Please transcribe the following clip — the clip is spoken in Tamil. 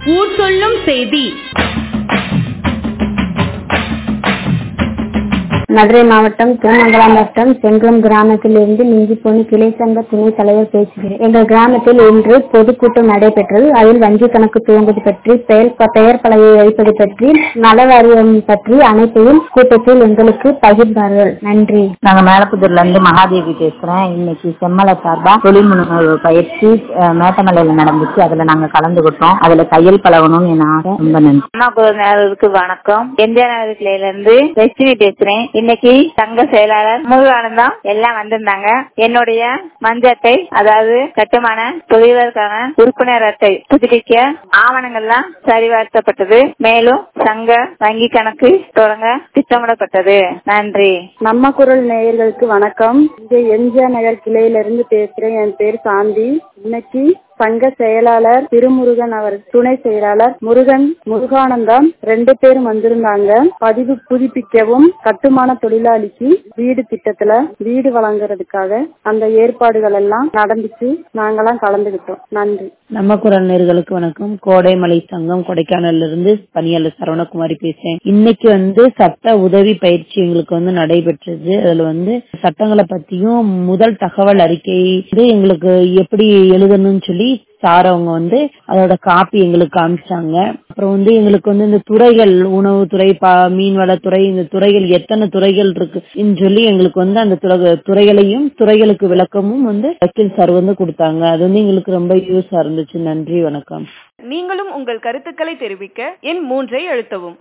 ஊர் சொல்லும் செய்தி மதுரை மாவட்டம் திருமங்கலம் வட்டம் செங்குளம் கிராமத்திலிருந்து மிஞ்சிப்பொண்ணு கிளை சங்க துணைத் தலைவர் பேசுகிறேன் எங்கள் கிராமத்தில் இன்று பொதுக்கூட்டம் நடைபெற்றது அதில் வங்கி கணக்கு துவங்குவது பற்றி பெயர் பெயர் பலகை வைப்பது பற்றி நல வாரியம் பற்றி அனைத்தையும் கூட்டத்தில் எங்களுக்கு பகிர்ந்தார்கள் நன்றி நாங்க மேலப்புதூர்ல இருந்து மகாதேவி பேசுறேன் இன்னைக்கு செம்மல சார்பா தொழில் முனைவு பயிற்சி அஹ், மேட்டமலையில நடந்துச்சு அதுல நாங்க கலந்துகிட்டோம் அதுல தையல் பழகணும்னு என் ஆசை ரொம்ப நன்றி அம்மா குழுவினருக்கு வணக்கம் எம்ஜிஆர் நகர் கிளையில இருந்து லட்சுமி பேசுறேன் இன்னைக்கு சங்க செயலாளர் முருகானந்தம் எல்லாம் வந்திருந்தாங்க என்னுடைய மஞ்ச அட்டை அதாவது கட்டுமான தொழிலாளருக்கான உறுப்பினர் அட்டை புதுப்பிக்க ஆவணங்கள்லாம் சரிபார்க்கப்பட்டது மேலும் சங்க வங்கி கணக்கு தொடங்க திட்டமிடப்பட்டது நன்றி நம்ம குரல் நேயர்களுக்கு வணக்கம் இங்க எம்ஜிஆர் நகர் கிளையில இருந்து பேசுறேன் என் பேர் சாந்தி இன்னைக்கு சங்க செயலாளர் திருமுருகன் அவர் துணை செயலாளர் முருகன் முருகானந்தம் ரெண்டு பேரும் வந்திருந்தாங்க பதிவு புதுப்பிக்கவும் கட்டுமான தொழிலாளிக்கு வீடு திட்டத்துல வீடு வழங்குறதுக்காக அந்த ஏற்பாடுகள் எல்லாம் நடந்துச்சு நாங்கெல்லாம் கலந்துகிட்டோம் நன்றி நம்ம குரல் நேர்களுக்கு வணக்கம் கோடைமலை சங்கம் கொடைக்கானல்ல இருந்து பணியாளர் சரவணகுமாரி பேசுறேன் இன்னைக்கு வந்து சட்ட உதவி பயிற்சி எங்களுக்கு வந்து நடைபெற்றது அதுல வந்து சட்டங்களை பத்தியும் முதல் தகவல் அறிக்கை வந்து எங்களுக்கு எப்படி எழுதணும்னு சொல்லி சார் அவங்க வந்து அதோட காப்பி எங்களுக்கு காமிச்சாங்க அப்புறம் வந்து எங்களுக்கு வந்து இந்த துறைகள் உணவுத்துறை ப மீன்வளத்துறை இந்த துறைகள் எத்தனை துறைகள் இருக்குன்னு சொல்லி எங்களுக்கு வந்து அந்த துறை- துறைகளையும் துறைகளுக்கு விளக்கமும் வந்து வக்கீல் சார் வந்து கொடுத்தாங்க அது வந்து எங்களுக்கு ரொம்ப யூஸா இருந்துச்சு நன்றி வணக்கம் நீங்களும் உங்கள் கருத்துக்களை தெரிவிக்க எண் மூன்றை அழுத்தவும்